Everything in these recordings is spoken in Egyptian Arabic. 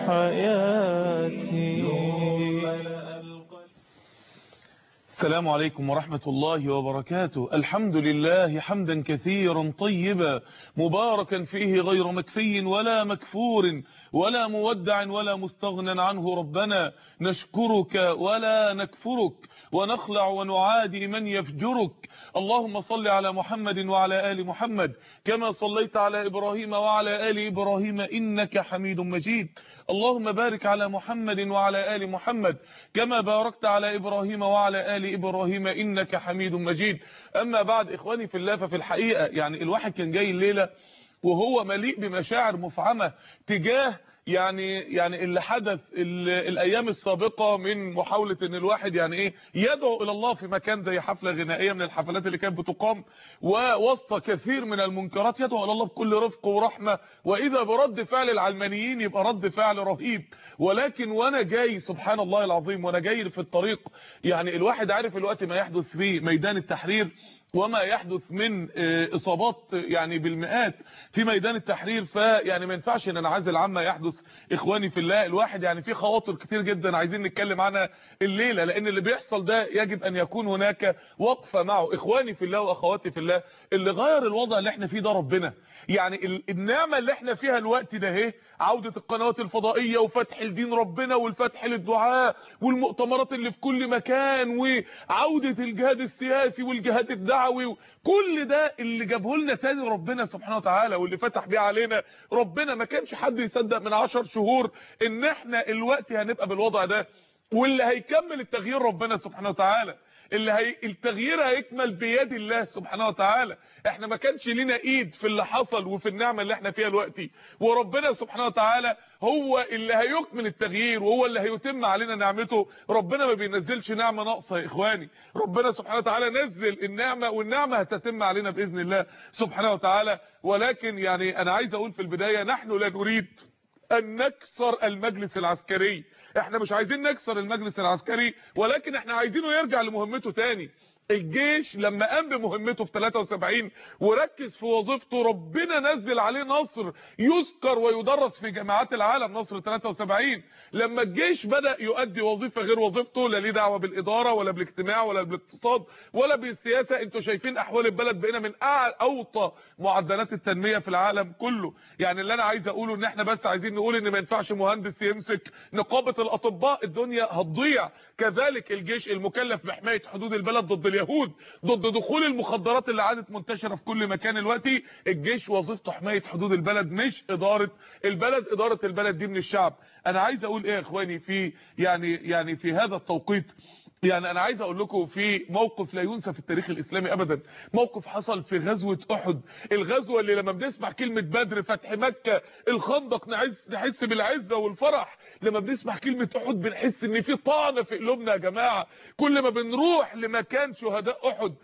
حياتي السلام عليكم ورحمة الله وبركاته الحمد لله حمدا كثيرا طيبا مباركا فيه غير مكفي ولا مكفور ولا مودع ولا مستغنى عنه ربنا نشكرك ولا نكفرك ونخلع ونعادي من يفجرك اللهم صل على محمد وعلى آل محمد كما صليت على إبراهيم وعلى آل إبراهيم إنك حميد مجيد اللهم بارك على محمد وعلى آل محمد كما باركت على إبراهيم وعلى آل إبراهيم إنك حميد مجيد أما بعد إخواني في الله ففي الحقيقة يعني الواحد كان جاي الليلة وهو مليء بمشاعر مفعمة تجاه يعني يعني اللي حدث الايام السابقه من محاوله ان الواحد يعني ايه يدعو الى الله في مكان زي حفله غنائيه من الحفلات اللي كانت بتقام ووسط كثير من المنكرات يدعو الى الله بكل رفق ورحمه واذا برد فعل العلمانيين يبقى رد فعل رهيب ولكن وانا جاي سبحان الله العظيم وانا جاي في الطريق يعني الواحد عارف الوقت ما يحدث في ميدان التحرير وما يحدث من اصابات يعني بالمئات في ميدان التحرير فيعني ما ينفعش ان ننعزل عما يحدث اخواني في الله الواحد يعني في خواطر كتير جدا عايزين نتكلم عنها الليله لان اللي بيحصل ده يجب ان يكون هناك وقفه معه اخواني في الله واخواتي في الله اللي غير الوضع اللي احنا فيه ده ربنا يعني النعمه اللي احنا فيها الوقت ده اهي عوده القنوات الفضائيه وفتح الدين ربنا والفتح للدعاء والمؤتمرات اللي في كل مكان وعوده الجهاد السياسي والجهاد الدعوي كل ده اللي جابه لنا تاني ربنا سبحانه وتعالى واللي فتح بيه علينا ربنا ما كانش حد يصدق من عشر شهور ان احنا الوقت هنبقى بالوضع ده واللي هيكمل التغيير ربنا سبحانه وتعالى اللي هي التغيير هيكمل بيد الله سبحانه وتعالى احنا ما كانش لينا ايد في اللي حصل وفي النعمه اللي احنا فيها دلوقتي وربنا سبحانه وتعالى هو اللي هيكمل التغيير وهو اللي هيتم علينا نعمته ربنا ما بينزلش نعمه ناقصه يا اخواني ربنا سبحانه وتعالى نزل النعمه والنعمه هتتم علينا باذن الله سبحانه وتعالى ولكن يعني انا عايز اقول في البدايه نحن لا نريد ان نكسر المجلس العسكري احنا مش عايزين نكسر المجلس العسكري ولكن احنا عايزينه يرجع لمهمته تاني الجيش لما قام بمهمته في 73 وركز في وظيفته ربنا نزل عليه نصر يذكر ويدرس في جامعات العالم نصر 73 لما الجيش بدأ يؤدي وظيفة غير وظيفته لا ليه دعوه بالإدارة ولا بالاجتماع ولا بالاقتصاد ولا بالسياسة انتوا شايفين احوال البلد بقينا من اوطى معدلات التنمية في العالم كله يعني اللي انا عايز اقوله ان احنا بس عايزين نقول ان ما ينفعش مهندس يمسك نقابة الاطباء الدنيا هتضيع كذلك الجيش المكلف بحماية حدود البلد ضد اليهود ضد دخول المخدرات اللي عادت منتشره في كل مكان دلوقتي الجيش وظيفته حمايه حدود البلد مش اداره البلد اداره البلد دي من الشعب انا عايز اقول ايه يا اخواني في يعني يعني في هذا التوقيت يعني انا عايز اقول لكم في موقف لا ينسى في التاريخ الاسلامي ابدا موقف حصل في غزوه احد الغزوه اللي لما بنسمع كلمه بدر فتح مكه الخندق نحس نحس بالعزه والفرح لما بنسمع كلمه احد بنحس ان في طعنه في قلوبنا يا جماعه كل ما بنروح لمكان شهداء احد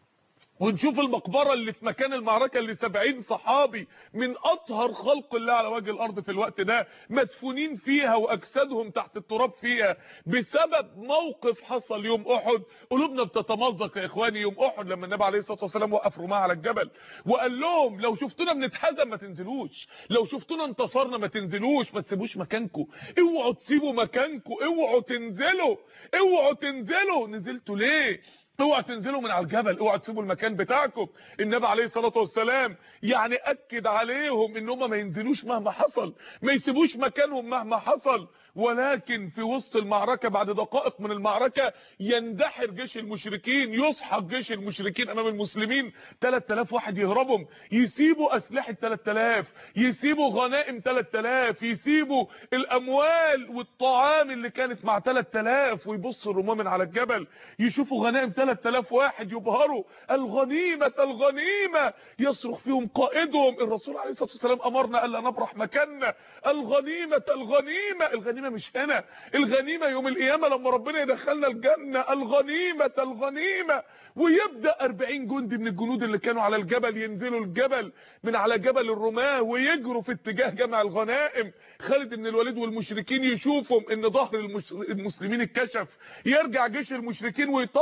ونشوف المقبرة اللي في مكان المعركة اللي 70 صحابي من اطهر خلق الله على وجه الارض في الوقت ده مدفونين فيها واجسادهم تحت التراب فيها بسبب موقف حصل يوم احد قلوبنا بتتمزق يا اخواني يوم احد لما النبي عليه الصلاه والسلام وقف رماه على الجبل وقال لهم لو شفتونا بنتهزم ما تنزلوش لو شفتونا انتصرنا ما تنزلوش ما تسيبوش مكانكم اوعوا تسيبوا مكانكم اوعوا تنزلوا اوعوا تنزلوا نزلتوا ليه اوعوا تنزلوا من على الجبل اوعوا تسيبوا المكان بتاعكم النبي عليه الصلاه والسلام يعني اكد عليهم ان هم ما ينزلوش مهما حصل ما يسيبوش مكانهم مهما حصل ولكن في وسط المعركه بعد دقائق من المعركه يندحر جيش المشركين يسحق جيش المشركين امام المسلمين 3000 واحد يهربوا يسيبوا اسلحه 3000 يسيبوا غنائم 3000 يسيبوا الاموال والطعام اللي كانت مع 3000 ويبصوا الرماه من على الجبل يشوفوا غنائم 3000 واحد يبهروا الغنيمه الغنيمه يصرخ فيهم قائدهم الرسول عليه الصلاه والسلام امرنا الا نبرح مكاننا الغنيمه الغنيمه الغنيمه مش هنا الغنيمه يوم القيامه لما ربنا يدخلنا الجنه الغنيمه الغنيمه ويبدا 40 جندي من الجنود اللي كانوا على الجبل ينزلوا الجبل من على جبل الرماه ويجروا في اتجاه جمع الغنائم خالد بن الوليد والمشركين يشوفوا ان ظهر المسلمين اتكشف يرجع جيش المشركين ويطوق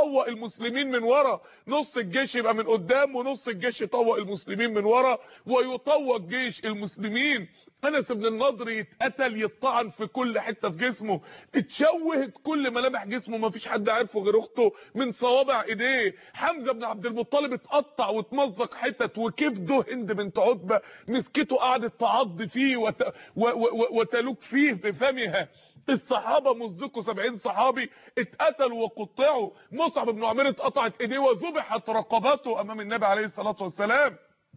المسلمين من ورا نص الجيش يبقى من قدام ونص الجيش يطوق المسلمين من ورا ويطوق جيش المسلمين انس بن النضر يتقتل يطعن في كل حته في جسمه اتشوهت كل ملامح جسمه ما فيش حد عارفه غير اخته من صوابع ايديه حمزه بن عبد المطلب اتقطع واتمزق حتت وكبده هند بنت عتبه مسكته قعدت تعض فيه وت... و... و... وتلوك فيه بفمها الصحابه مزقوا 70 صحابي اتقتلوا وقطعوا مصعب بن عمير اتقطعت ايديه وذبحت رقبته امام النبي عليه الصلاه والسلام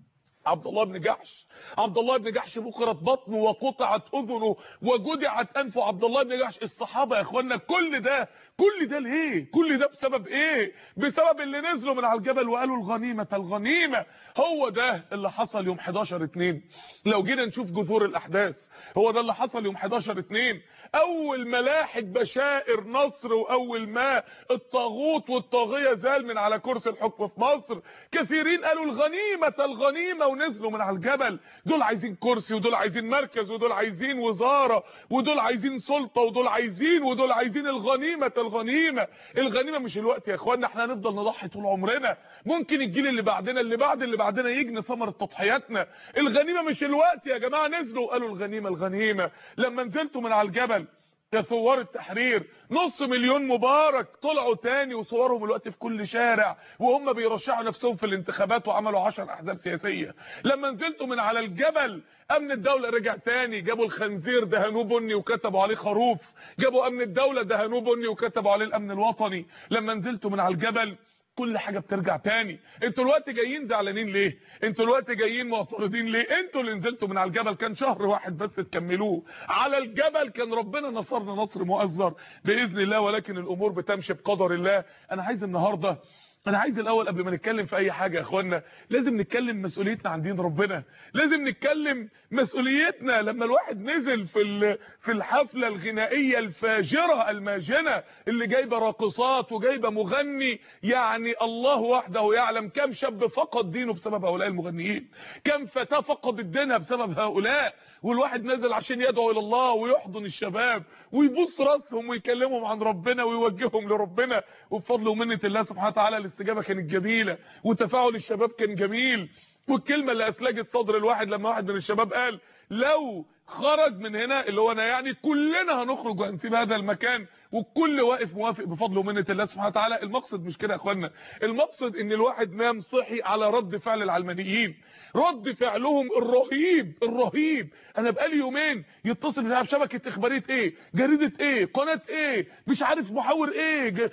عبد الله بن جحش عبد الله بن جحش بكرت بطنه وقطعت اذنه وجدعت انفه عبد الله بن جحش الصحابه يا اخوانا كل ده كل ده ليه كل ده بسبب ايه بسبب اللي نزلوا من على الجبل وقالوا الغنيمه الغنيمه هو ده اللي حصل يوم 11 2 لو جينا نشوف جذور الاحداث هو ده اللي حصل يوم 11 2 اول ملاحق بشائر نصر واول ما الطاغوت والطاغيه زال من على كرسي الحكم في مصر كثيرين قالوا الغنيمه الغنيمه ونزلوا من على الجبل دول عايزين كرسي ودول عايزين مركز ودول عايزين وزاره ودول عايزين سلطه ودول عايزين ودول عايزين الغنيمه الغنيمه الغنيمه مش الوقت يا اخوانا احنا هنفضل نضحي طول عمرنا ممكن الجيل اللي بعدنا اللي بعد اللي بعدنا يجني ثمره تضحياتنا الغنيمه مش الوقت يا جماعه نزلوا قالوا الغنيمه الغنيمه لما نزلتوا من على الجبل يا ثوار التحرير نص مليون مبارك طلعوا تاني وصورهم الوقت في كل شارع وهم بيرشحوا نفسهم في الانتخابات وعملوا 10 احزاب سياسيه لما نزلتوا من على الجبل امن الدوله رجع تاني جابوا الخنزير دهنوه بني وكتبوا عليه خروف جابوا امن الدوله دهنوه بني وكتبوا عليه الامن الوطني لما نزلتوا من على الجبل كل حاجه بترجع تاني انتوا الوقت جايين زعلانين ليه انتوا الوقت جايين معترضين ليه انتوا اللي نزلتوا من على الجبل كان شهر واحد بس تكملوه على الجبل كان ربنا نصرنا نصر مؤزر باذن الله ولكن الامور بتمشي بقدر الله انا عايز النهارده انا عايز الاول قبل ما نتكلم في اي حاجه يا اخوانا لازم نتكلم مسؤوليتنا عن دين ربنا لازم نتكلم مسؤوليتنا لما الواحد نزل في في الحفله الغنائيه الفاجره الماجنه اللي جايبه راقصات وجايبه مغني يعني الله وحده يعلم كم شاب فقد دينه بسبب هؤلاء المغنيين كم فتاه فقد دينها بسبب هؤلاء والواحد نزل عشان يدعو الى الله ويحضن الشباب ويبوس راسهم ويكلمهم عن ربنا ويوجههم لربنا وبفضل ومنه الله سبحانه وتعالى الاستجابه كانت جميله وتفاعل الشباب كان جميل والكلمه اللي اسلجت صدر الواحد لما واحد من الشباب قال لو خرج من هنا اللي هو انا يعني كلنا هنخرج وهنسيب هذا المكان والكل واقف موافق بفضل ومنه الله سبحانه وتعالى المقصد مش كده يا اخوانا المقصد ان الواحد نام صحي على رد فعل العلمانيين رد فعلهم الرهيب الرهيب انا بقالي يومين يتصل مش عارف شبكه اخباريه ايه جريده ايه قناه ايه مش عارف محاور ايه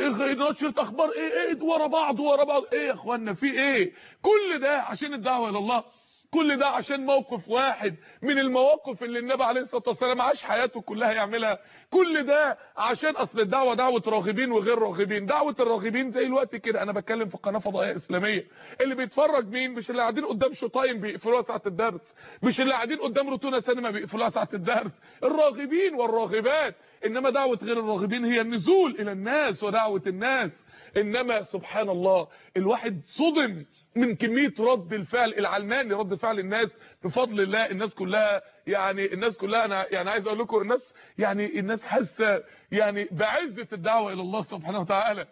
نشره اخبار ايه ايه ورا بعض ورا بعض ايه يا اخوانا في ايه كل ده عشان الدعوه الى الله كل ده عشان موقف واحد من المواقف اللي النبي عليه الصلاه والسلام عاش حياته كلها يعملها كل ده عشان اصل الدعوه دعوه راغبين وغير راغبين دعوه الراغبين زي الوقت كده انا بتكلم في قناه فضائيه اسلاميه اللي بيتفرج مين مش اللي قاعدين قدام شوتايم بيقفلوها ساعه الدرس مش اللي قاعدين قدام روتونا سينما بيقفلوها ساعه الدرس الراغبين والراغبات انما دعوه غير الراغبين هي النزول الى الناس ودعوه الناس انما سبحان الله الواحد صدم من كميه رد الفعل العلماني رد فعل الناس بفضل الله الناس كلها يعني الناس كلها انا يعني عايز اقول لكم الناس يعني الناس حاسه يعني بعزه الدعوه الى الله سبحانه وتعالى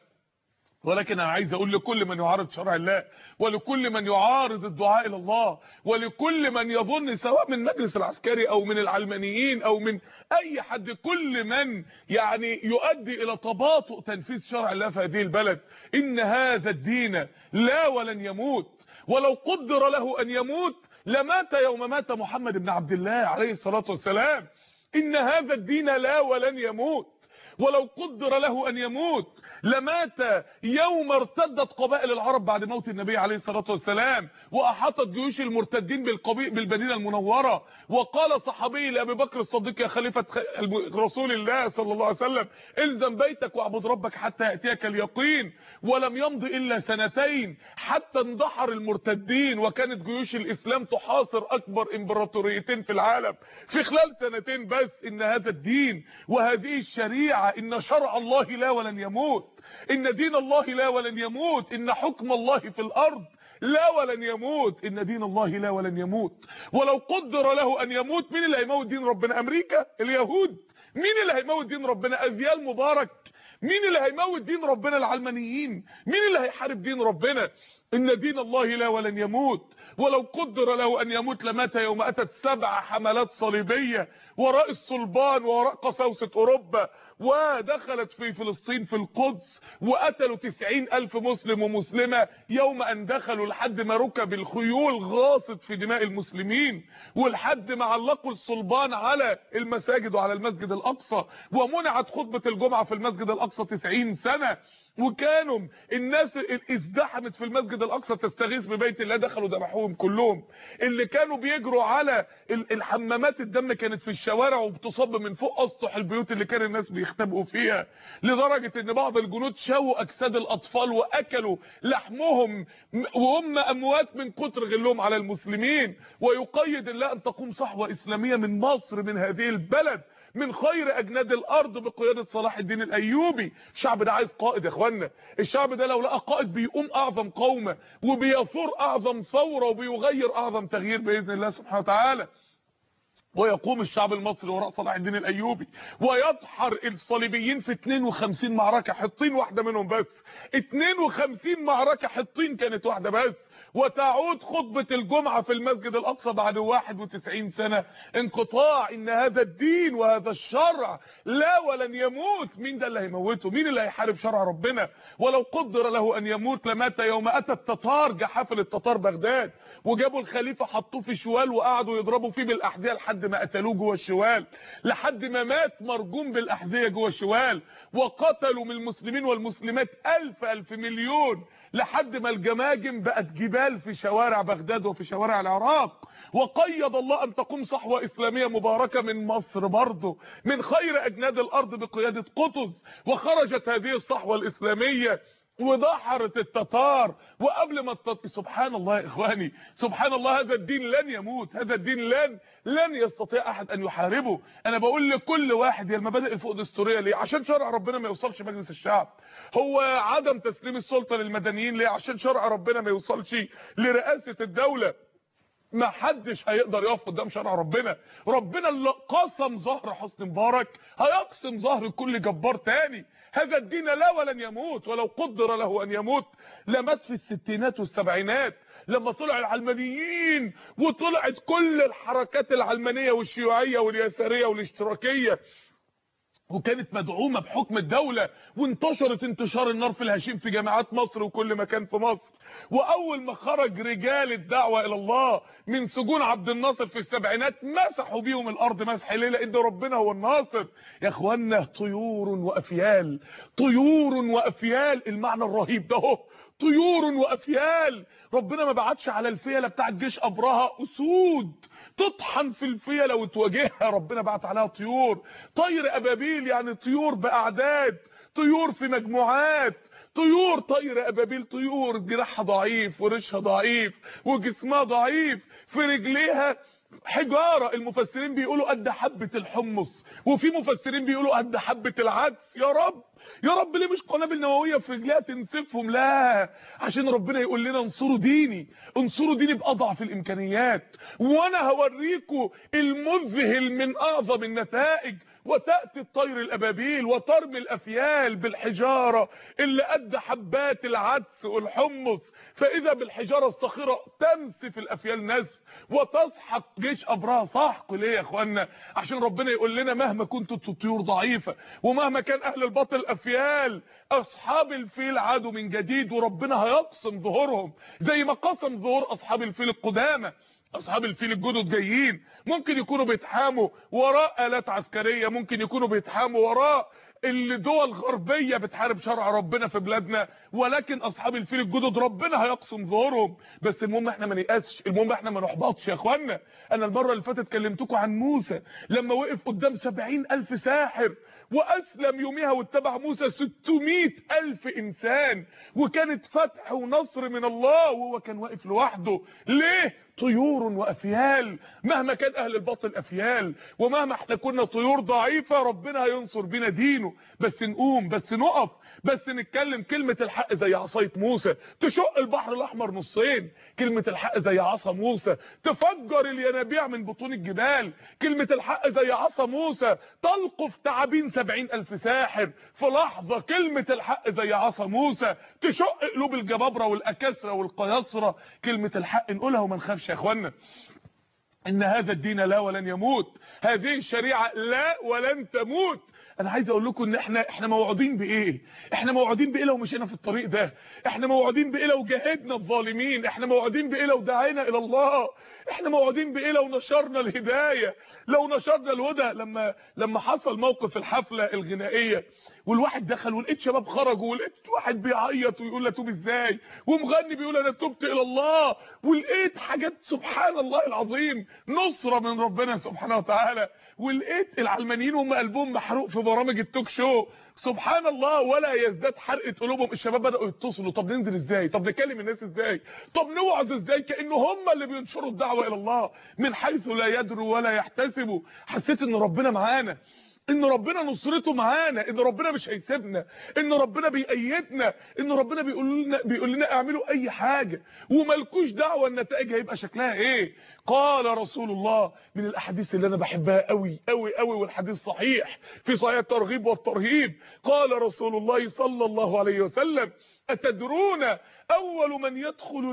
ولكن انا عايز اقول لكل من يعارض شرع الله ولكل من يعارض الدعاء الى الله ولكل من يظن سواء من المجلس العسكري او من العلمانيين او من اي حد كل من يعني يؤدي الى تباطؤ تنفيذ شرع الله في هذه البلد ان هذا الدين لا ولن يموت ولو قدر له ان يموت لمات يوم مات محمد بن عبد الله عليه الصلاه والسلام ان هذا الدين لا ولن يموت ولو قدر له ان يموت لمات يوم ارتدت قبائل العرب بعد موت النبي عليه الصلاه والسلام واحاطت جيوش المرتدين بالقبيل بالمدينه المنوره وقال صحابي لابي بكر الصديق يا خليفه رسول الله صلى الله عليه وسلم الزم بيتك واعبد ربك حتى ياتيك اليقين ولم يمض الا سنتين حتى اندحر المرتدين وكانت جيوش الاسلام تحاصر اكبر امبراطوريتين في العالم في خلال سنتين بس ان هذا الدين وهذه الشريعه ان شرع الله لا ولن يموت ان دين الله لا ولن يموت ان حكم الله في الارض لا ولن يموت ان دين الله لا ولن يموت ولو قدر له ان يموت مين اللي هيموت دين ربنا امريكا اليهود مين اللي هيموت دين ربنا اذيال مبارك مين اللي هيموت دين ربنا العلمانيين مين اللي هيحارب دين ربنا إن دين الله لا ولن يموت ولو قدر له أن يموت لمات يوم أتت سبع حملات صليبية وراء الصلبان وراء قساوسة أوروبا ودخلت في فلسطين في القدس وقتلوا تسعين ألف مسلم ومسلمة يوم أن دخلوا لحد ما ركب الخيول غاصت في دماء المسلمين ولحد ما علقوا الصلبان على المساجد وعلى المسجد الأقصى ومنعت خطبة الجمعة في المسجد الأقصى تسعين سنة وكانوا الناس ازدحمت في المسجد الاقصى تستغيث ببيت الله دخلوا ذبحوهم كلهم اللي كانوا بيجروا على الحمامات الدم كانت في الشوارع وبتصب من فوق اسطح البيوت اللي كان الناس بيختبئوا فيها لدرجه ان بعض الجنود شووا اجساد الاطفال واكلوا لحمهم وهم اموات من كتر غلهم على المسلمين ويقيد الله ان تقوم صحوه اسلاميه من مصر من هذه البلد من خير اجناد الارض بقياده صلاح الدين الايوبي الشعب ده عايز قائد يا اخوانا الشعب ده لو لقى قائد بيقوم اعظم قومه وبيثور اعظم ثوره وبيغير اعظم تغيير باذن الله سبحانه وتعالى ويقوم الشعب المصري وراء صلاح الدين الايوبي ويدحر الصليبيين في 52 معركه حطين واحده منهم بس 52 معركه حطين كانت واحده بس وتعود خطبة الجمعة في المسجد الأقصى بعد 91 سنة انقطاع إن هذا الدين وهذا الشرع لا ولن يموت مين ده اللي هيموته مين اللي هيحارب شرع ربنا ولو قدر له أن يموت لمات يوم أتى التتار جحافل التتار بغداد وجابوا الخليفة حطوه في شوال وقعدوا يضربوا فيه بالأحذية لحد ما قتلوه جوه الشوال لحد ما مات مرجوم بالأحذية جوه الشوال وقتلوا من المسلمين والمسلمات ألف ألف مليون لحد ما الجماجم بقت جبال في شوارع بغداد وفي شوارع العراق وقيد الله ان تقوم صحوة اسلامية مباركة من مصر برضه من خير اجناد الارض بقيادة قطز وخرجت هذه الصحوة الاسلامية ودحرت التتار وقبل ما التت... سبحان الله يا اخواني سبحان الله هذا الدين لن يموت هذا الدين لن لن يستطيع احد ان يحاربه انا بقول لكل واحد هي المبادئ الفوق دستوريه ليه عشان شرع ربنا ما يوصلش مجلس الشعب هو عدم تسليم السلطه للمدنيين ليه عشان شرع ربنا ما يوصلش لرئاسه الدوله ما حدش هيقدر يقف قدام شرع ربنا ربنا اللي قسم ظهر حسني مبارك هيقسم ظهر كل جبار تاني هذا الدين لا ولن يموت ولو قدر له ان يموت لمات في الستينات والسبعينات لما طلع العلمانيين وطلعت كل الحركات العلمانيه والشيوعيه واليساريه والاشتراكيه وكانت مدعومة بحكم الدولة وانتشرت انتشار النار في الهشيم في جامعات مصر وكل مكان في مصر واول ما خرج رجال الدعوة الى الله من سجون عبد الناصر في السبعينات مسحوا بيهم الارض مسح ليه لان ربنا هو الناصر يا اخوانا طيور وافيال طيور وافيال المعنى الرهيب ده اهو طيور وافيال ربنا ما بعتش على الفيله بتاعت جيش ابرهه اسود تطحن في الفيله وتواجهها ربنا بعت عليها طيور طير ابابيل يعني طيور باعداد طيور في مجموعات طيور طير ابابيل طيور جناحها ضعيف وريشها ضعيف وجسمها ضعيف في رجليها حجارة المفسرين بيقولوا قد حبة الحمص وفي مفسرين بيقولوا قد حبة العدس يا رب يا رب ليه مش قنابل نوويه في رجليها تنسفهم لا عشان ربنا يقول لنا انصروا ديني انصروا ديني باضعف الامكانيات وانا هوريكم المذهل من اعظم النتائج وتاتي الطير الابابيل وترمي الافيال بالحجاره اللي قد حبات العدس والحمص فاذا بالحجاره الصخره تنسف الافيال نسف وتسحق جيش ابرهه سحق ليه يا اخوانا عشان ربنا يقول لنا مهما كنتوا الطيور ضعيفه ومهما كان اهل الباطل افيال اصحاب الفيل عادوا من جديد وربنا هيقسم ظهورهم زي ما قسم ظهور اصحاب الفيل القدامى اصحاب الفيل الجدد جايين ممكن يكونوا بيتحاموا وراء الات عسكريه ممكن يكونوا بيتحاموا وراء الدول غربيه بتحارب شرع ربنا في بلادنا ولكن اصحاب الفيل الجدد ربنا هيقسم ظهورهم بس المهم احنا ما نيأسش المهم احنا ما نحبطش يا اخوانا انا المره اللي فاتت كلمتكم عن موسى لما وقف قدام سبعين الف ساحر واسلم يوميها واتبع موسى 600 الف انسان وكانت فتح ونصر من الله وهو كان واقف لوحده ليه طيور وافيال مهما كان اهل الباطل افيال ومهما احنا كنا طيور ضعيفه ربنا هينصر بينا دينه بس نقوم بس نقف بس نتكلم كلمه الحق زي عصايه موسى تشق البحر الاحمر نصين كلمه الحق زي عصا موسى تفجر الينابيع من بطون الجبال كلمه الحق زي عصا موسى تلقف تعابين سبعين الف ساحر في لحظه كلمه الحق زي عصا موسى تشق قلوب الجبابره والاكاسره والقياصره كلمه الحق نقولها وما نخافش يا اخوانا ان هذا الدين لا ولن يموت هذه الشريعه لا ولن تموت انا عايز اقول لكم ان احنا احنا موعودين بايه احنا موعودين بايه لو مشينا في الطريق ده احنا موعودين بايه لو جاهدنا الظالمين احنا موعودين بايه لو دعينا الى الله احنا موعودين بايه لو نشرنا الهدايه لو نشرنا الهدى لما لما حصل موقف الحفله الغنائيه والواحد دخل ولقيت شباب خرجوا ولقيت واحد بيعيط ويقول له توب ازاي ومغني بيقول انا تبت الى الله ولقيت حاجات سبحان الله العظيم نصره من ربنا سبحانه وتعالى ولقيت العلمانيين هم قلبهم محروق في برامج التوك شو سبحان الله ولا يزداد حرقه قلوبهم الشباب بداوا يتصلوا طب ننزل ازاي طب نكلم الناس ازاي طب نوعظ ازاي كانه هم اللي بينشروا الدعوه الى الله من حيث لا يدروا ولا يحتسبوا حسيت ان ربنا معانا ان ربنا نصرته معانا ان ربنا مش هيسيبنا ان ربنا بيأيدنا ان ربنا بيقول لنا بيقول لنا اعملوا اي حاجه ومالكوش دعوه النتائج هيبقى شكلها ايه قال رسول الله من الاحاديث اللي انا بحبها قوي قوي قوي والحديث صحيح في صحيح الترغيب والترهيب قال رسول الله صلى الله عليه وسلم اتدرون اول من يدخل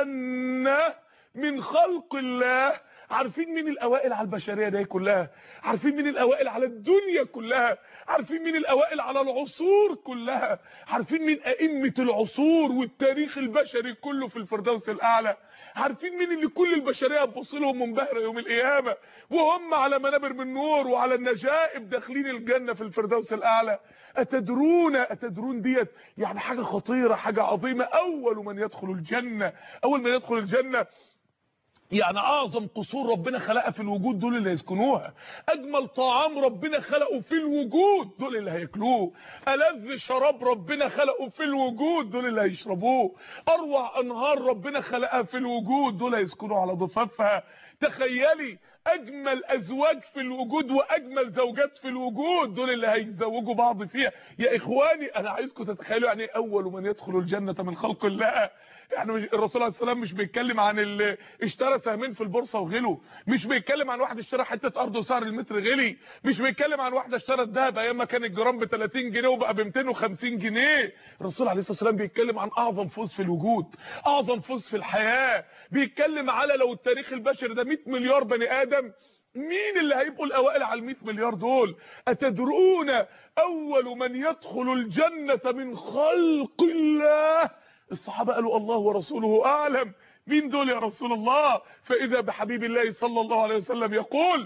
الجنه من خلق الله عارفين مين الاوائل على البشريه دي كلها عارفين مين الاوائل على الدنيا كلها عارفين مين الاوائل على العصور كلها عارفين مين ائمه العصور والتاريخ البشري كله في الفردوس الاعلى عارفين مين اللي كل البشريه تبص لهم منبهره يوم القيامه وهم على منابر من نور وعلى النجائب داخلين الجنه في الفردوس الاعلى اتدرون اتدرون ديت يعني حاجه خطيره حاجه عظيمه اول من يدخل الجنه اول من يدخل الجنه يعني اعظم قصور ربنا خلقها في الوجود دول اللي هيسكنوها اجمل طعام ربنا خلقه في الوجود دول اللي هياكلوه الذ شراب ربنا خلقه في الوجود دول اللي هيشربوه اروع انهار ربنا خلقها في الوجود دول هيسكنوا على ضفافها تخيلي اجمل ازواج في الوجود واجمل زوجات في الوجود دول اللي هيتزوجوا بعض فيها يا اخواني انا عايزكم تتخيلوا يعني اول من يدخل الجنه من خلق الله يعني مش الرسول عليه السلام مش بيتكلم عن اللي اشترى سهمين في البورصه وغلوا مش بيتكلم عن واحد اشترى حته ارض وسعر المتر غلي مش بيتكلم عن واحده اشترت ذهب ايام ما كان الجرام ب 30 جنيه وبقى ب 250 جنيه الرسول عليه الصلاه والسلام بيتكلم عن اعظم فوز في الوجود اعظم فوز في الحياه بيتكلم على لو التاريخ البشري ده 100 مليار بني ادم مين اللي هيبقوا الاوائل على ال100 مليار دول اتدرون اول من يدخل الجنه من خلق الله الصحابه قالوا الله ورسوله اعلم مين دول يا رسول الله فاذا بحبيب الله صلى الله عليه وسلم يقول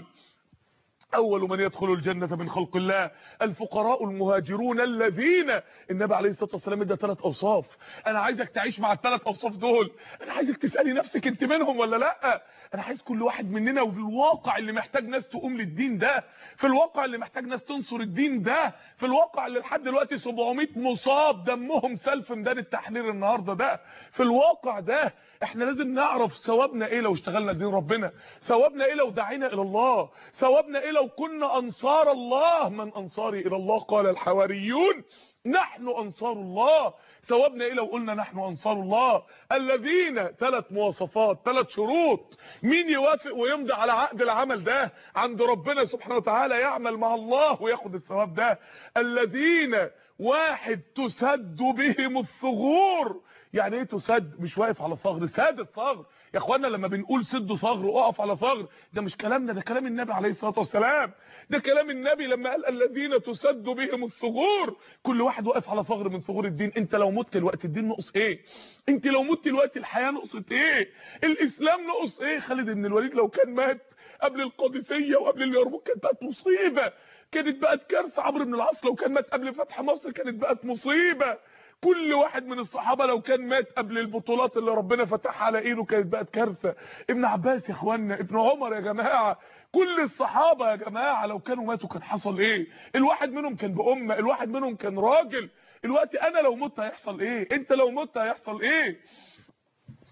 اول من يدخل الجنه من خلق الله الفقراء المهاجرون الذين النبي عليه الصلاه والسلام ادى ثلاث اوصاف انا عايزك تعيش مع الثلاث اوصاف دول انا عايزك تسالي نفسك انت منهم ولا لا انا عايز كل واحد مننا وفي الواقع اللي محتاج ناس تقوم للدين ده في الواقع اللي محتاج ناس تنصر الدين ده في الواقع اللي لحد دلوقتي 700 مصاب دمهم سال في ميدان التحرير النهارده ده في الواقع ده احنا لازم نعرف ثوابنا ايه لو اشتغلنا دين ربنا ثوابنا ايه لو دعينا الى الله ثوابنا ايه لو كنا انصار الله من انصاري الى الله قال الحواريون نحن انصار الله ثوابنا ايه لو قلنا نحن انصار الله الذين ثلاث مواصفات ثلاث شروط مين يوافق ويمضي على عقد العمل ده عند ربنا سبحانه وتعالى يعمل مع الله وياخد الثواب ده الذين واحد تسد بهم الثغور يعني ايه تسد مش واقف على ثغر ساد الثغر يا اخوانا لما بنقول سد ثغر واقف على ثغر ده مش كلامنا ده كلام النبي عليه الصلاه والسلام ده كلام النبي لما قال الذين تسد بهم الثغور كل واحد واقف على ثغر من ثغور الدين انت لو مت الوقت الدين نقص ايه انت لو مت الوقت الحياه نقصت ايه الاسلام نقص ايه خالد بن الوليد لو كان مات قبل القادسيه وقبل اليرموك كانت بقت مصيبه كانت بقت كارثه عمرو بن العاص لو كان مات قبل فتح مصر كانت بقت مصيبه كل واحد من الصحابه لو كان مات قبل البطولات اللي ربنا فتحها على ايده كانت بقت كارثه ابن عباس يا اخوانا ابن عمر يا جماعه كل الصحابه يا جماعه لو كانوا ماتوا كان حصل ايه الواحد منهم كان بامه الواحد منهم كان راجل الوقت انا لو مت هيحصل ايه انت لو مت هيحصل ايه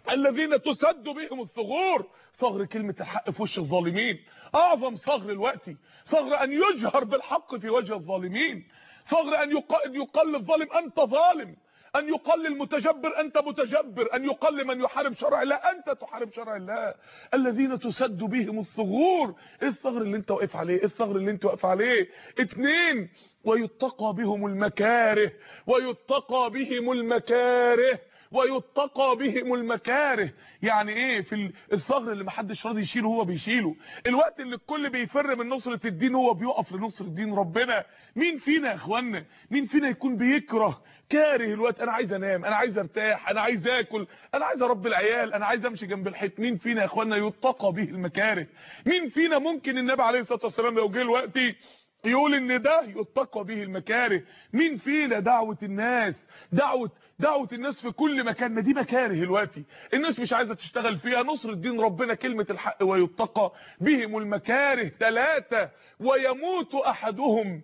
الذين تسد بهم الثغور ثغر كلمة الحق في وش الظالمين اعظم ثغر الوقت ثغر ان يجهر بالحق في وجه الظالمين ثغر ان يقل الظالم انت ظالم ان يقل المتجبر انت متجبر ان يقل من يحارب شرع الله انت تحارب شرع الله الذين تسد بهم الثغور ايه الثغر اللي انت واقف عليه ايه الثغر اللي انت واقف عليه اتنين ويتقى بهم المكاره ويتقى بهم المكاره ويتقى بهم المكاره يعني ايه في الثغر اللي محدش راضي يشيله هو بيشيله الوقت اللي الكل بيفر من نصرة الدين هو بيقف لنصرة دين ربنا مين فينا يا اخوانا مين فينا يكون بيكره كاره الوقت انا عايز انام انا عايز ارتاح انا عايز اكل انا عايز اربي العيال انا عايز امشي جنب الحيط مين فينا يا اخوانا يتقى به المكاره مين فينا ممكن النبي عليه الصلاه والسلام لو جه الوقت يقول ان ده يتقى به المكاره مين فينا دعوة الناس دعوة دعوة الناس في كل مكان ما دي مكاره دلوقتي الناس مش عايزة تشتغل فيها نصر الدين ربنا كلمة الحق ويتقى بهم المكاره ثلاثة ويموت احدهم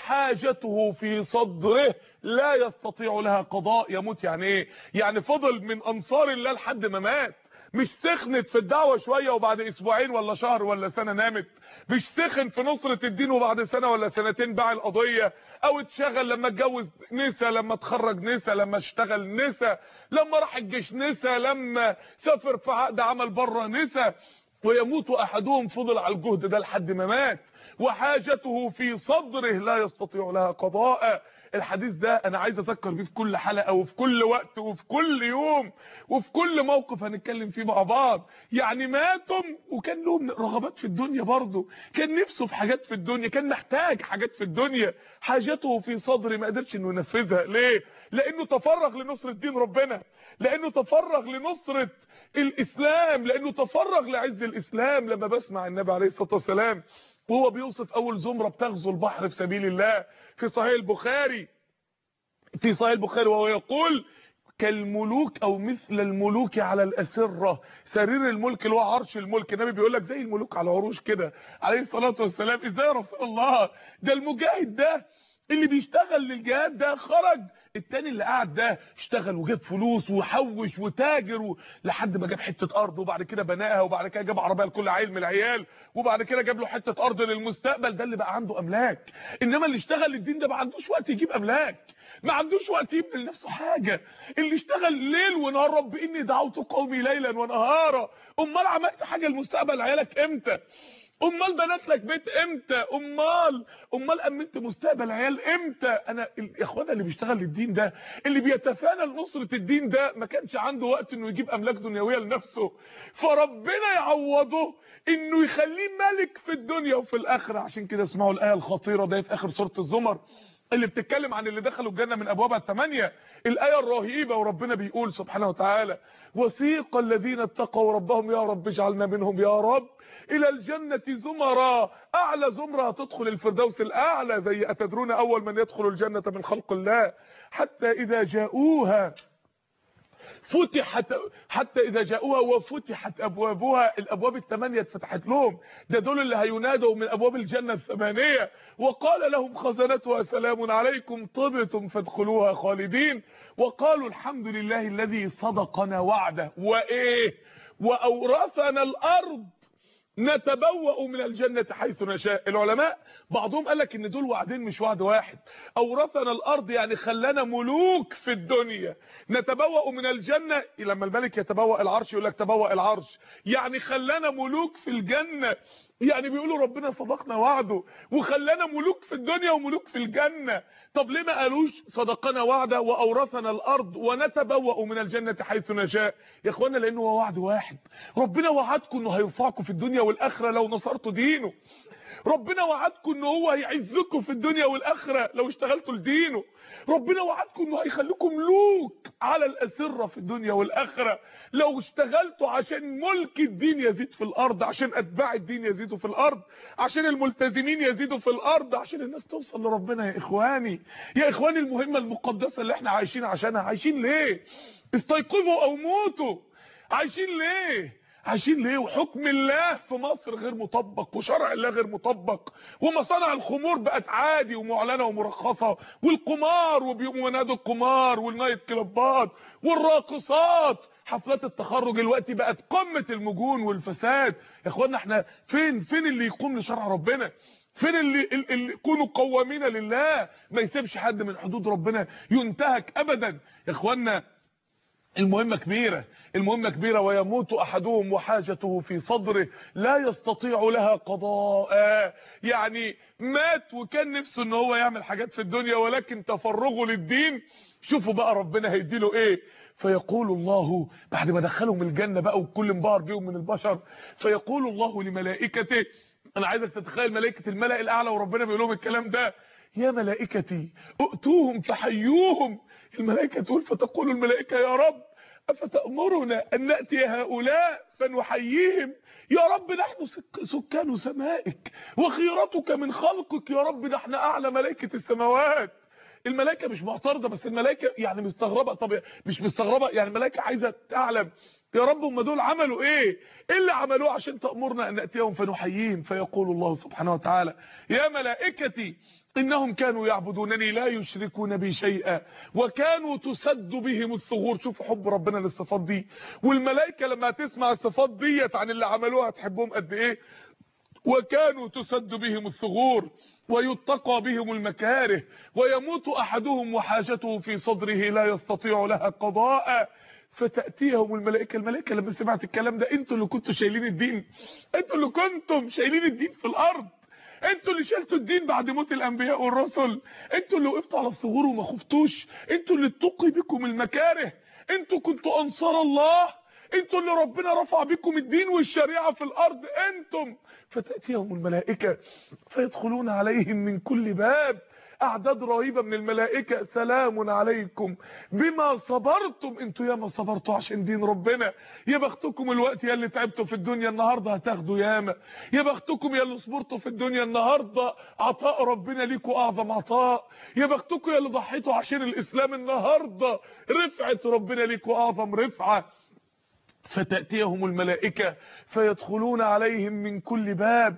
وحاجته في صدره لا يستطيع لها قضاء يموت يعني ايه يعني فضل من انصار الله لحد ما مات مش سخنت في الدعوة شوية وبعد اسبوعين ولا شهر ولا سنة نامت مش سخن في نصرة الدين وبعد سنة ولا سنتين باع القضية او اتشغل لما اتجوز نسا لما اتخرج نسا لما اشتغل نسا لما راح الجيش نسا لما سافر في عقد عمل بره نسا ويموت احدهم فضل على الجهد ده لحد ما مات وحاجته في صدره لا يستطيع لها قضاء الحديث ده انا عايز اذكر بيه في كل حلقه وفي كل وقت وفي كل يوم وفي كل موقف هنتكلم فيه مع بعض يعني ماتم وكان لهم رغبات في الدنيا برضه كان نفسه في حاجات في الدنيا كان محتاج حاجات في الدنيا حاجته في صدره ما قدرش انه ينفذها ليه لانه تفرغ لنصره دين ربنا لانه تفرغ لنصره الاسلام لانه تفرغ لعز الاسلام لما بسمع النبي عليه الصلاه والسلام وهو بيوصف اول زمره بتغزو البحر في سبيل الله في صحيح البخاري في صحيح البخاري وهو يقول كالملوك او مثل الملوك على الاسره سرير الملك اللي هو عرش الملك النبي بيقول لك زي الملوك على العروش كده عليه الصلاه والسلام ازاي يا رسول الله ده المجاهد ده اللي بيشتغل للجهاد ده خرج التاني اللي قاعد ده اشتغل وجاب فلوس وحوش وتاجر و... لحد ما جاب حته ارض وبعد كده بناها وبعد كده جاب عربيه لكل عيل من العيال وبعد كده جاب له حته ارض للمستقبل ده اللي بقى عنده املاك انما اللي اشتغل للدين ده ما عندوش وقت يجيب املاك ما عندوش وقت يبني لنفسه حاجه اللي اشتغل ليل ونهار رب اني دعوت قومي ليلا ونهارا امال عملت حاجه لمستقبل عيالك امتى امال بنات لك بيت امتى امال امال امنت مستقبل عيال امتى انا يا اخوانا اللي بيشتغل للدين ده اللي بيتفانى لنصره الدين ده ما كانش عنده وقت انه يجيب املاك دنيويه لنفسه فربنا يعوضه انه يخليه ملك في الدنيا وفي الاخره عشان كده اسمعوا الايه الخطيره دي في اخر سوره الزمر اللي بتتكلم عن اللي دخلوا الجنه من ابوابها الثمانيه الايه الرهيبه وربنا بيقول سبحانه وتعالى وسيق الذين اتقوا ربهم يا رب اجعلنا منهم يا رب الى الجنة زمرا اعلى زمرة هتدخل الفردوس الاعلى زي اتدرون اول من يدخل الجنة من خلق الله حتى اذا جاءوها فتحت حتى اذا جاءوها وفتحت ابوابها الابواب الثمانيه اتفتحت لهم ده دول اللي هينادوا من ابواب الجنه الثمانيه وقال لهم خزنتها سلام عليكم طبتم فادخلوها خالدين وقالوا الحمد لله الذي صدقنا وعده وايه واورثنا الارض نتبوأ من الجنة حيث نشاء العلماء بعضهم قال لك ان دول وعدين مش وعد واحد اورثنا الارض يعني خلانا ملوك في الدنيا نتبوأ من الجنة لما الملك يتبوأ العرش يقول لك تبوأ العرش يعني خلانا ملوك في الجنة يعني بيقولوا ربنا صدقنا وعده وخلانا ملوك في الدنيا وملوك في الجنة طب ليه ما قالوش صدقنا وعده واورثنا الارض ونتبوأ من الجنة حيث نشاء يا اخوانا لانه هو وعد واحد ربنا وعدكم انه هيرفعكم في الدنيا والاخره لو نصرتوا دينه ربنا وعدكم ان هو هيعزكم في الدنيا والاخره لو اشتغلتوا لدينه ربنا وعدكم انه هيخليكم ملوك على الاسره في الدنيا والاخره لو اشتغلتوا عشان ملك الدين يزيد في الارض عشان اتباع الدين يزيدوا في الارض عشان الملتزمين يزيدوا في الارض عشان الناس توصل لربنا يا اخواني يا اخواني المهمه المقدسه اللي احنا عايشين عشانها عايشين ليه استيقظوا او موتوا عايشين ليه عايشين ليه وحكم الله في مصر غير مطبق وشرع الله غير مطبق ومصانع الخمور بقت عادي ومعلنه ومرخصه والقمار ومنادوا القمار والنايت كلوبات والراقصات حفلات التخرج الوقت بقت قمه المجون والفساد يا اخوانا احنا فين فين اللي يقوم لشرع ربنا فين اللي اللي يكونوا قوامين لله ما يسيبش حد من حدود ربنا ينتهك ابدا يا اخوانا المهمة كبيرة المهمة كبيرة ويموت أحدهم وحاجته في صدره لا يستطيع لها قضاء يعني مات وكان نفسه ان هو يعمل حاجات في الدنيا ولكن تفرغه للدين شوفوا بقى ربنا هيديله ايه فيقول الله بعد ما دخلهم الجنة بقى وكل انبهر بيهم من البشر فيقول الله لملائكته انا عايزك تتخيل ملائكة الملأ الاعلى وربنا بيقول لهم الكلام ده يا ملائكتي ائتوهم فحيوهم الملائكة تقول فتقول الملائكة يا رب أفتأمرنا أن نأتي هؤلاء فنحييهم يا رب نحن سكان سمائك وخيرتك من خلقك يا رب نحن أعلى ملائكة السماوات الملائكة مش معترضة بس الملائكة يعني مستغربة طب مش مستغربة يعني الملائكة عايزة تعلم يا رب هم دول عملوا ايه ايه اللي عملوه عشان تأمرنا ان نأتيهم فنحييهم فيقول الله سبحانه وتعالى يا ملائكتي انهم كانوا يعبدونني لا يشركون بي شيئا وكانوا تسد بهم الثغور شوفوا حب ربنا للصفات دي والملائكه لما تسمع الصفات ديت عن اللي عملوها تحبهم قد ايه وكانوا تسد بهم الثغور ويتقى بهم المكاره ويموت احدهم وحاجته في صدره لا يستطيع لها قضاء فتاتيهم الملائكه الملائكه لما سمعت الكلام ده انتوا اللي كنتوا شايلين الدين انتوا اللي كنتم شايلين الدين في الارض انتوا اللي شلتوا الدين بعد موت الانبياء والرسل انتوا اللي وقفتوا على الثغور وما خفتوش انتوا اللي اتقي بكم المكاره انتوا كنتوا انصار الله انتوا اللي ربنا رفع بكم الدين والشريعه في الارض انتم فتاتيهم الملائكه فيدخلون عليهم من كل باب اعداد رهيبه من الملائكه سلام عليكم بما صبرتم انتوا ياما صبرتوا عشان دين ربنا يا بختكم الوقت يا اللي تعبتوا في الدنيا النهارده هتاخدوا ياما يا بختكم يا اللي صبرتوا في الدنيا النهارده عطاء ربنا ليكوا اعظم عطاء يا بختكم يا اللي ضحيتوا عشان الاسلام النهارده رفعه ربنا ليكوا اعظم رفعه فتأتيهم الملائكة فيدخلون عليهم من كل باب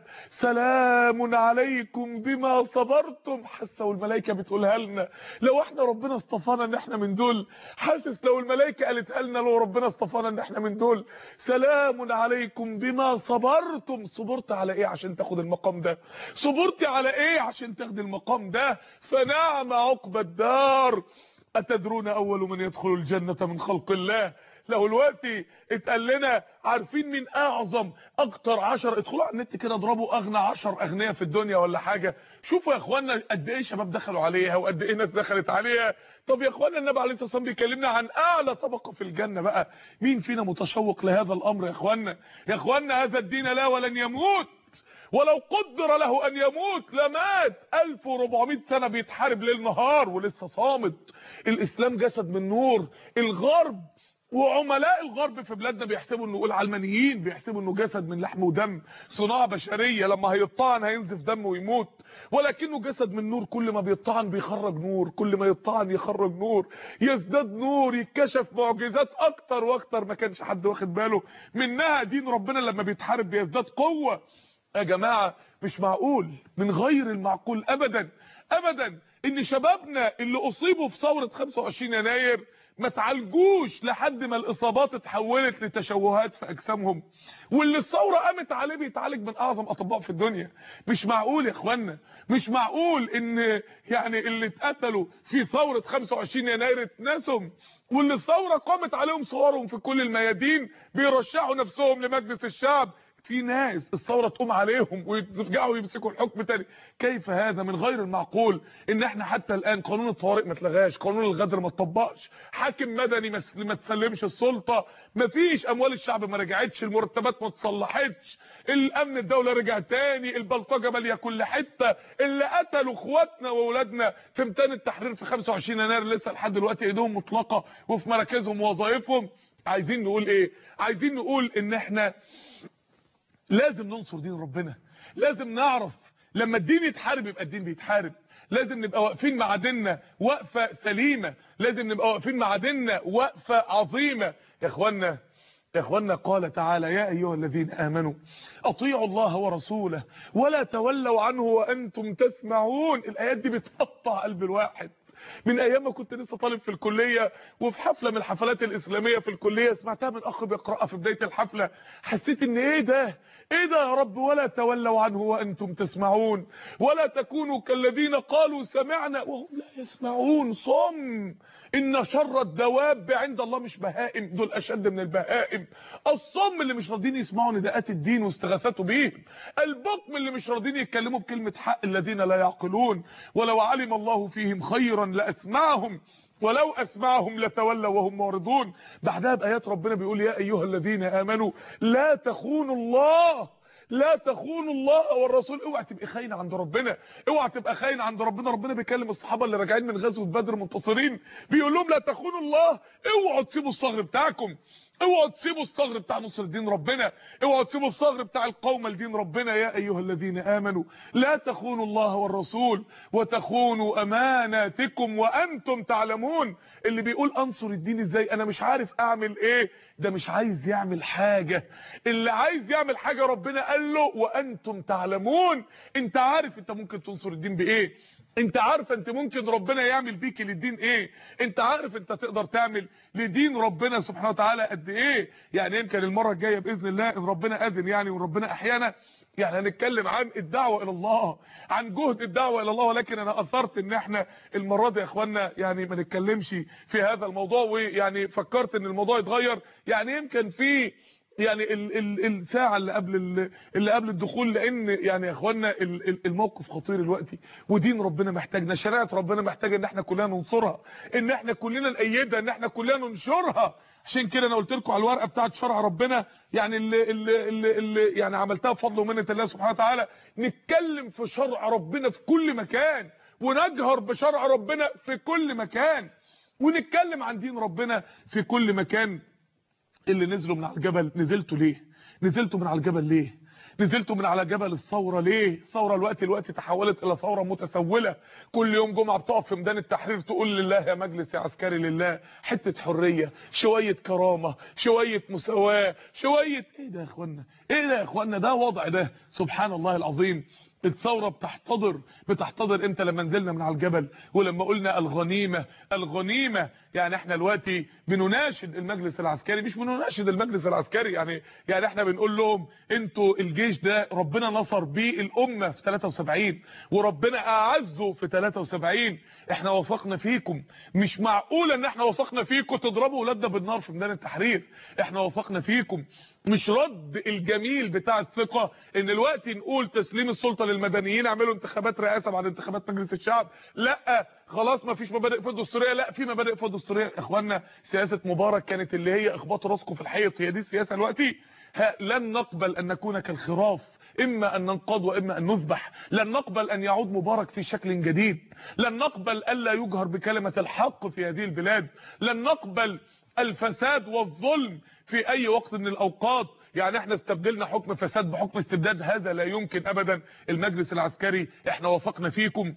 سلام عليكم بما صبرتم حاسه الملائكة بتقولها لنا لو احنا ربنا اصطفانا ان احنا من دول حاسس لو الملائكة قالتها لنا لو ربنا اصطفانا ان احنا من دول سلام عليكم بما صبرتم صبرت على ايه عشان تاخد المقام ده صبرت على ايه عشان تاخد المقام ده فنعم عقب الدار أتدرون أول من يدخل الجنة من خلق الله لو الوقت اتقال لنا عارفين مين اعظم اكتر عشر ادخلوا على النت كده اضربوا اغنى عشر اغنياء في الدنيا ولا حاجة شوفوا يا اخوانا قد ايه شباب دخلوا عليها وقد ايه ناس دخلت عليها طب يا اخوانا النبي عليه الصلاه والسلام بيكلمنا عن اعلى طبقه في الجنه بقى مين فينا متشوق لهذا الامر يا اخوانا يا اخوانا هذا الدين لا ولن يموت ولو قدر له ان يموت لمات 1400 سنه بيتحارب ليل نهار ولسه صامد الاسلام جسد من نور الغرب وعملاء الغرب في بلادنا بيحسبوا انه العلمانيين بيحسبوا انه جسد من لحم ودم صناعه بشريه لما هيطعن هينزف دم ويموت ولكنه جسد من نور كل ما بيطعن بيخرج نور كل ما يطعن يخرج نور يزداد نور يتكشف معجزات اكتر واكتر ما كانش حد واخد باله منها دين ربنا لما بيتحارب بيزداد قوه يا جماعه مش معقول من غير المعقول ابدا ابدا ان شبابنا اللي اصيبوا في ثوره 25 يناير ما تعالجوش لحد ما الاصابات اتحولت لتشوهات في اجسامهم واللي الثوره قامت عليه بيتعالج من اعظم اطباء في الدنيا مش معقول يا اخوانا مش معقول ان يعني اللي اتقتلوا في ثوره 25 يناير اتنسم واللي الثوره قامت عليهم صورهم في كل الميادين بيرشحوا نفسهم لمجلس الشعب في ناس الثوره تقوم عليهم ويرجعوا يمسكوا الحكم تاني كيف هذا من غير المعقول ان احنا حتى الان قانون الطوارئ ما اتلغاش قانون الغدر ما اتطبقش حاكم مدني ما تسلمش السلطه ما فيش اموال الشعب ما رجعتش المرتبات ما اتصلحتش الامن الدوله رجع تاني البلطجه ماليه كل حته اللي قتلوا اخواتنا واولادنا في ميدان التحرير في 25 يناير لسه لحد دلوقتي ايديهم مطلقه وفي مراكزهم ووظائفهم عايزين نقول ايه عايزين نقول ان احنا لازم ننصر دين ربنا لازم نعرف لما الدين يتحارب يبقى الدين بيتحارب لازم نبقى واقفين مع ديننا وقفه سليمه لازم نبقى واقفين مع ديننا وقفه عظيمه يا اخوانا يا اخوانا قال تعالى يا ايها الذين امنوا اطيعوا الله ورسوله ولا تولوا عنه وانتم تسمعون الايات دي بتقطع قلب الواحد من ايام ما كنت لسه طالب في الكليه وفي حفله من الحفلات الاسلاميه في الكليه سمعتها من اخ بيقراها في بدايه الحفله حسيت ان ايه ده ايه ده يا رب ولا تولوا عنه وانتم تسمعون ولا تكونوا كالذين قالوا سمعنا وهم لا يسمعون صم ان شر الدواب عند الله مش بهائم دول اشد من البهائم الصم اللي مش راضيين يسمعوا نداءات الدين واستغاثته بيهم البكم اللي مش راضيين يتكلموا بكلمه حق الذين لا يعقلون ولو علم الله فيهم خيرا لاسمعهم ولو اسمعهم لتولوا وهم معرضون بعدها بايات ربنا بيقول يا ايها الذين امنوا لا تخونوا الله لا تخونوا الله والرسول اوعى تبقى خاين عند ربنا اوعى تبقى خاين عند ربنا ربنا بيكلم الصحابه اللي راجعين من غزوه بدر منتصرين بيقول لهم لا تخونوا الله اوعوا تسيبوا الصغر بتاعكم اوعوا تسيبوا الصغر بتاع نصر دين ربنا اوعوا تسيبوا الصغر بتاع القوم لدين ربنا يا ايها الذين امنوا لا تخونوا الله والرسول وتخونوا اماناتكم وانتم تعلمون اللي بيقول انصر الدين ازاي انا مش عارف اعمل ايه ده مش عايز يعمل حاجة اللي عايز يعمل حاجة ربنا قال له وانتم تعلمون انت عارف انت ممكن تنصر الدين بايه انت عارف انت ممكن ربنا يعمل بيك للدين ايه انت عارف انت تقدر تعمل لدين ربنا سبحانه وتعالى قد ايه يعني يمكن المره الجايه باذن الله ان ربنا اذن يعني وربنا احيانا يعني هنتكلم عن الدعوه الى الله عن جهد الدعوه الى الله ولكن انا اثرت ان احنا المره دي يا اخوانا يعني ما نتكلمش في هذا الموضوع ويعني فكرت ان الموضوع يتغير يعني يمكن في يعني ال ال الساعه اللي قبل اللي قبل الدخول لان يعني يا اخوانا الموقف خطير دلوقتي ودين ربنا محتاجنا شريعه ربنا محتاجه ان احنا كلنا ننصرها ان احنا كلنا نأيدها ان احنا كلنا ننشرها عشان كده انا قلت لكم على الورقه بتاعه شرع ربنا يعني اللي, اللي, اللي, اللي يعني عملتها بفضل ومنه الله سبحانه وتعالى نتكلم في شرع ربنا في كل مكان ونجهر بشرع ربنا في كل مكان ونتكلم عن دين ربنا في كل مكان اللي نزلوا من على الجبل نزلتوا ليه نزلتوا من على الجبل ليه نزلتوا من على جبل الثورة ليه الثورة الوقت الوقت تحولت الى ثورة متسولة كل يوم جمعة بتقف في ميدان التحرير تقول لله يا مجلس يا عسكري لله حتة حرية شوية كرامة شوية مساواة شوية ايه ده يا اخوانا ايه ده يا اخوانا ده وضع ده سبحان الله العظيم الثورة بتحتضر بتحتضر امتى لما نزلنا من على الجبل ولما قلنا الغنيمة الغنيمة يعني احنا دلوقتي بنناشد المجلس العسكري مش بنناشد المجلس العسكري يعني يعني احنا بنقول لهم انتوا الجيش ده ربنا نصر بيه الامة في 73 وربنا اعزه في 73 احنا وثقنا فيكم مش معقول ان احنا وثقنا فيكم تضربوا ولادنا بالنار في ميدان التحرير احنا وثقنا فيكم مش رد الجميل بتاع الثقة ان الوقت نقول تسليم السلطة للمدنيين اعملوا انتخابات رئاسة بعد انتخابات مجلس الشعب لا خلاص ما فيش مبادئ في الدستورية لا في مبادئ في الدستورية يا اخوانا سياسة مبارك كانت اللي هي اخبطوا راسكم في الحيط هي دي السياسة دلوقتي لن نقبل ان نكون كالخراف اما ان ننقض واما ان نذبح لن نقبل ان يعود مبارك في شكل جديد لن نقبل الا يجهر بكلمة الحق في هذه البلاد لن نقبل الفساد والظلم في اي وقت من الاوقات يعني احنا استبدلنا حكم فساد بحكم استبداد هذا لا يمكن ابدا المجلس العسكري احنا وافقنا فيكم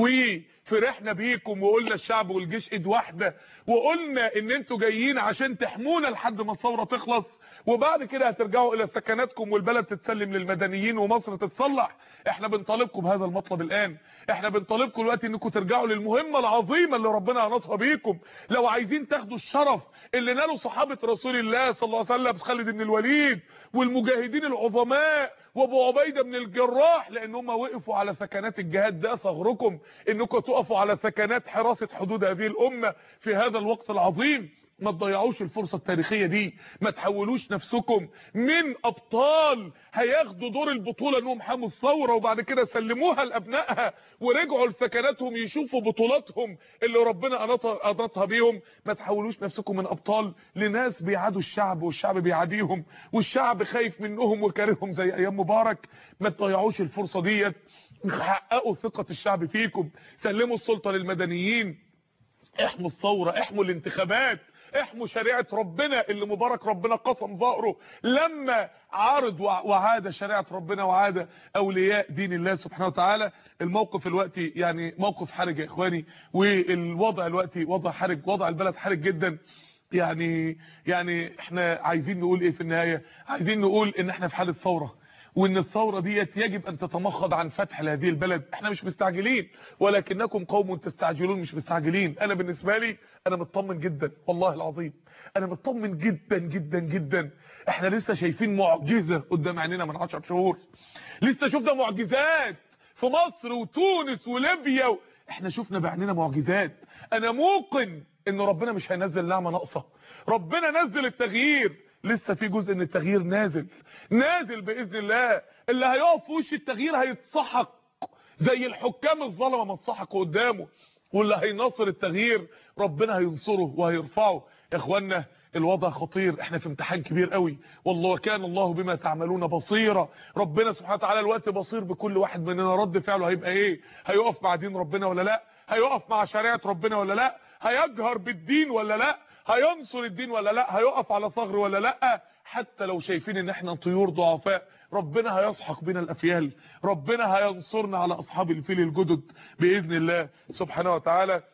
وفرحنا بيكم وقلنا الشعب والجيش ايد واحده وقلنا ان انتوا جايين عشان تحمونا لحد ما الثوره تخلص وبعد كده هترجعوا الى سكناتكم والبلد تتسلم للمدنيين ومصر تتصلح احنا بنطالبكم بهذا المطلب الان احنا بنطالبكم دلوقتي انكم ترجعوا للمهمه العظيمه اللي ربنا اناطها بيكم لو عايزين تاخدوا الشرف اللي نالوا صحابه رسول الله صلى الله عليه وسلم خالد بن الوليد والمجاهدين العظماء وابو عبيده بن الجراح لان هم وقفوا على سكنات الجهاد ده ثغركم انكم تقفوا على سكنات حراسه حدود هذه الامه في هذا الوقت العظيم ما تضيعوش الفرصة التاريخية دي ما تحولوش نفسكم من ابطال هياخدوا دور البطولة انهم حموا الثورة وبعد كده سلموها لابنائها ورجعوا لسكناتهم يشوفوا بطولاتهم اللي ربنا اناطها بيهم ما تحولوش نفسكم من ابطال لناس بيعادوا الشعب والشعب بيعاديهم والشعب خايف منهم وكارههم زي ايام مبارك ما تضيعوش الفرصة ديت حققوا ثقة الشعب فيكم سلموا السلطة للمدنيين احموا الثورة احموا الانتخابات احموا شريعة ربنا اللي مبارك ربنا قسم ظهره لما عارض وعاد شريعة ربنا وعاد اولياء دين الله سبحانه وتعالى الموقف الوقتي يعني موقف حرج يا اخواني والوضع الوقتي وضع حرج وضع البلد حرج جدا يعني يعني احنا عايزين نقول ايه في النهاية عايزين نقول ان احنا في حالة ثورة وان الثورة ديت يجب ان تتمخض عن فتح لهذه البلد احنا مش مستعجلين ولكنكم قوم تستعجلون مش مستعجلين انا بالنسبة لي انا مطمن جدا والله العظيم انا مطمن جدا جدا جدا احنا لسه شايفين معجزة قدام عينينا من 10 شهور لسه شفنا معجزات في مصر وتونس وليبيا و... احنا شفنا بعينينا معجزات انا موقن ان ربنا مش هينزل نعمة ناقصة ربنا نزل التغيير لسه في جزء من التغيير نازل نازل باذن الله اللي هيقف في وش التغيير هيتصحق زي الحكام الظلمه ما اتسحقوا قدامه واللي هينصر التغيير ربنا هينصره وهيرفعه يا اخوانا الوضع خطير احنا في امتحان كبير قوي والله كان الله بما تعملون بصيرا ربنا سبحانه وتعالى الوقت بصير بكل واحد مننا رد فعله هيبقى ايه هيقف مع دين ربنا ولا لا هيقف مع شريعه ربنا ولا لا هيجهر بالدين ولا لا هينصر الدين ولا لا هيقف على ثغر ولا لا حتى لو شايفين ان احنا طيور ضعفاء ربنا هيسحق بنا الافيال ربنا هينصرنا على اصحاب الفيل الجدد باذن الله سبحانه وتعالى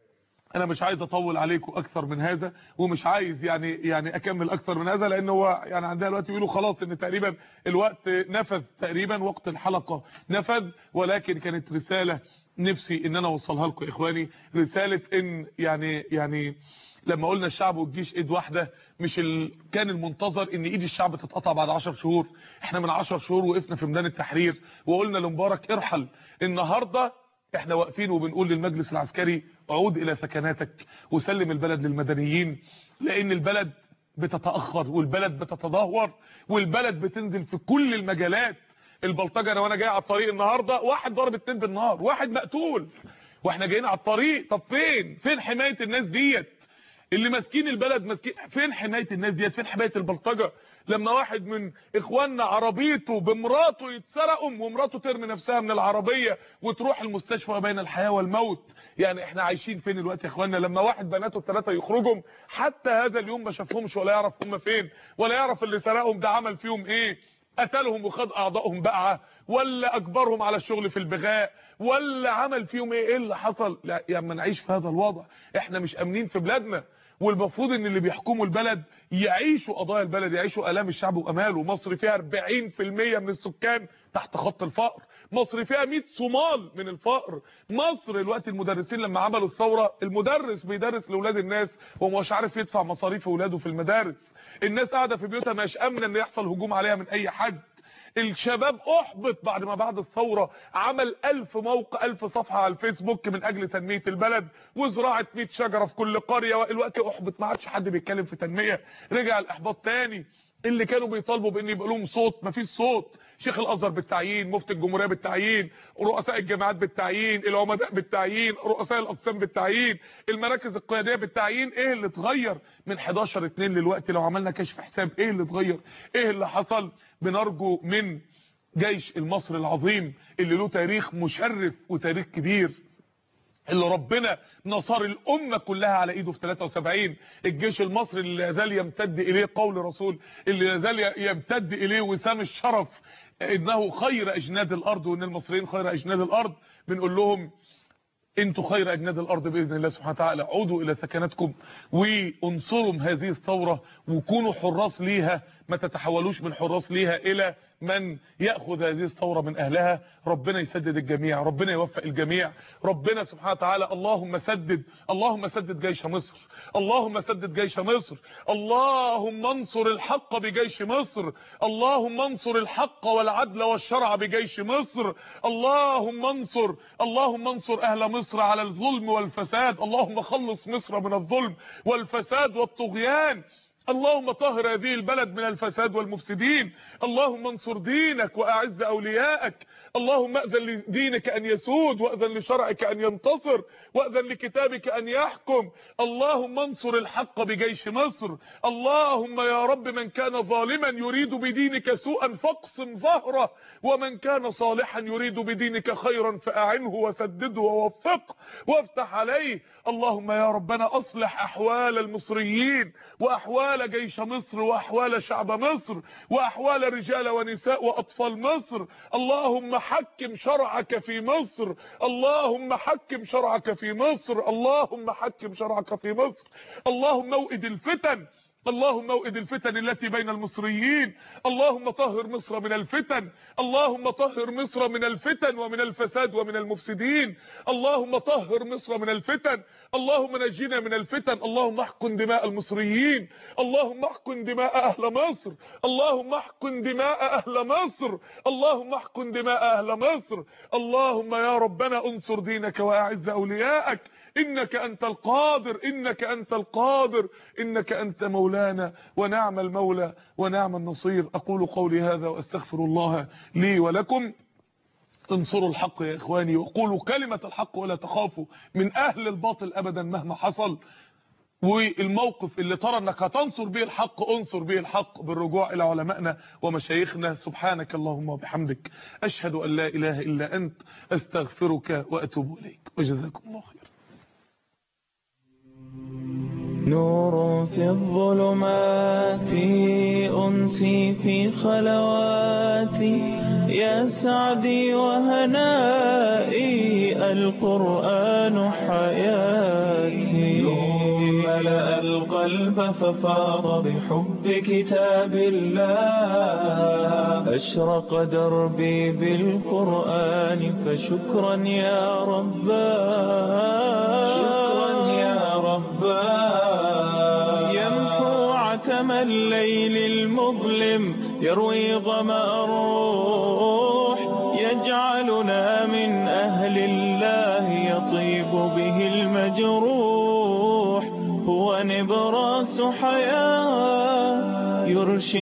انا مش عايز اطول عليكم اكثر من هذا ومش عايز يعني يعني اكمل اكثر من هذا لان هو يعني عندنا دلوقتي بيقولوا خلاص ان تقريبا الوقت نفذ تقريبا وقت الحلقه نفذ ولكن كانت رساله نفسي ان انا اوصلها لكم يا اخواني رساله ان يعني يعني لما قلنا الشعب والجيش ايد واحده مش ال... كان المنتظر ان ايد الشعب تتقطع بعد 10 شهور احنا من 10 شهور وقفنا في ميدان التحرير وقلنا لمبارك ارحل النهارده احنا واقفين وبنقول للمجلس العسكري عود الى سكناتك وسلم البلد للمدنيين لان البلد بتتاخر والبلد بتتدهور والبلد بتنزل في كل المجالات البلطجه انا وانا جاي على الطريق النهارده واحد ضرب اتنين بالنار واحد مقتول واحنا جايين على الطريق طب فين فين حمايه الناس ديت اللي ماسكين البلد ماسكين فين حمايه الناس ديت فين حمايه البلطجه لما واحد من اخواننا عربيته بمراته يتسرقوا ومراته ترمي نفسها من العربيه وتروح المستشفى بين الحياه والموت يعني احنا عايشين فين الوقت يا اخواننا لما واحد بناته الثلاثه يخرجوا حتى هذا اليوم ما شافهمش ولا يعرف هم فين ولا يعرف اللي سرقهم ده عمل فيهم ايه قتلهم وخد اعضائهم بقعه ولا اجبرهم على الشغل في البغاء ولا عمل فيهم ايه ايه اللي حصل لا يا اما نعيش في هذا الوضع احنا مش امنين في بلادنا والمفروض ان اللي بيحكموا البلد يعيشوا قضايا البلد يعيشوا الام الشعب واماله مصر فيها 40% من السكان تحت خط الفقر مصر فيها 100 صومال من الفقر مصر الوقت المدرسين لما عملوا الثوره المدرس بيدرس لاولاد الناس ومش عارف يدفع مصاريف اولاده في المدارس الناس قاعده في بيوتها مش امنه ان يحصل هجوم عليها من اي حد الشباب احبط بعد ما بعد الثورة عمل ألف موقع ألف صفحة على الفيسبوك من أجل تنمية البلد وزراعة 100 شجرة في كل قرية والوقت احبط ما عادش حد بيتكلم في تنمية رجع الإحباط تاني اللي كانوا بيطالبوا بان يبقى لهم صوت مفيش صوت شيخ الازهر بالتعيين مفتي الجمهوريه بالتعيين رؤساء الجامعات بالتعيين العمداء بالتعيين رؤساء الاقسام بالتعيين المراكز القياديه بالتعيين ايه اللي اتغير من 11 2 للوقت لو عملنا كشف حساب ايه اللي اتغير ايه اللي حصل بنرجو من جيش المصري العظيم اللي له تاريخ مشرف وتاريخ كبير اللي ربنا نصر الأمة كلها على ايده في 73 الجيش المصري اللي يزال يمتد اليه قول رسول اللي يزال يمتد اليه وسام الشرف انه خير اجناد الارض وان المصريين خير اجناد الارض بنقول لهم انتوا خير اجناد الارض باذن الله سبحانه وتعالى عودوا الى سكناتكم وانصروا هذه الثوره وكونوا حراس ليها ما تتحولوش من حراس ليها الى من ياخذ هذه الثوره من اهلها ربنا يسدد الجميع ربنا يوفق الجميع ربنا سبحانه وتعالى اللهم سدد اللهم سدد جيش مصر اللهم سدد جيش مصر اللهم انصر الحق بجيش مصر اللهم انصر الحق والعدل والشرع بجيش مصر اللهم انصر اللهم انصر اهل مصر على الظلم والفساد اللهم خلص مصر من الظلم والفساد والطغيان اللهم طهر هذه البلد من الفساد والمفسدين اللهم انصر دينك واعز اوليائك اللهم اذن لدينك ان يسود واذن لشرعك ان ينتصر واذن لكتابك ان يحكم اللهم انصر الحق بجيش مصر اللهم يا رب من كان ظالما يريد بدينك سوءا فاقسم ظهره ومن كان صالحا يريد بدينك خيرا فاعنه وسدده ووفقه وافتح عليه اللهم يا ربنا اصلح احوال المصريين واحوال احوال جيش مصر واحوال شعب مصر واحوال رجال ونساء واطفال مصر اللهم حكم شرعك في مصر اللهم حكم شرعك في مصر اللهم حكم شرعك في مصر اللهم موئد الفتن اللهم اوئد الفتن التي بين المصريين اللهم طهر مصر من الفتن اللهم طهر مصر من الفتن ومن الفساد ومن المفسدين اللهم طهر مصر من الفتن اللهم نجينا من الفتن اللهم احقن دماء المصريين اللهم احقن دماء اهل مصر اللهم احقن دماء اهل مصر اللهم احقن دماء اهل مصر اللهم يا ربنا انصر دينك واعز اولياءك انك انت القادر انك انت القادر انك انت مولانا ونعم المولى ونعم النصير اقول قولي هذا واستغفر الله لي ولكم انصروا الحق يا اخواني وقولوا كلمة الحق ولا تخافوا من اهل الباطل ابدا مهما حصل والموقف اللي ترى انك هتنصر به الحق انصر به الحق بالرجوع الى علمائنا ومشايخنا سبحانك اللهم وبحمدك اشهد ان لا اله الا انت استغفرك واتوب اليك وجزاكم الله خيرا نور في الظلمات أنسي في خلواتي يا سعدي وهنائي القرآن حياتي ملأ القلب ففاض بحب كتاب الله أشرق دربي بالقرآن فشكرا يا رباه شكرا يا رباه يمحو عتم الليل المظلم يروي ظمأ الروح يجعلنا من أهل الله يطيب به المجروح هو نبراس حياة يرشد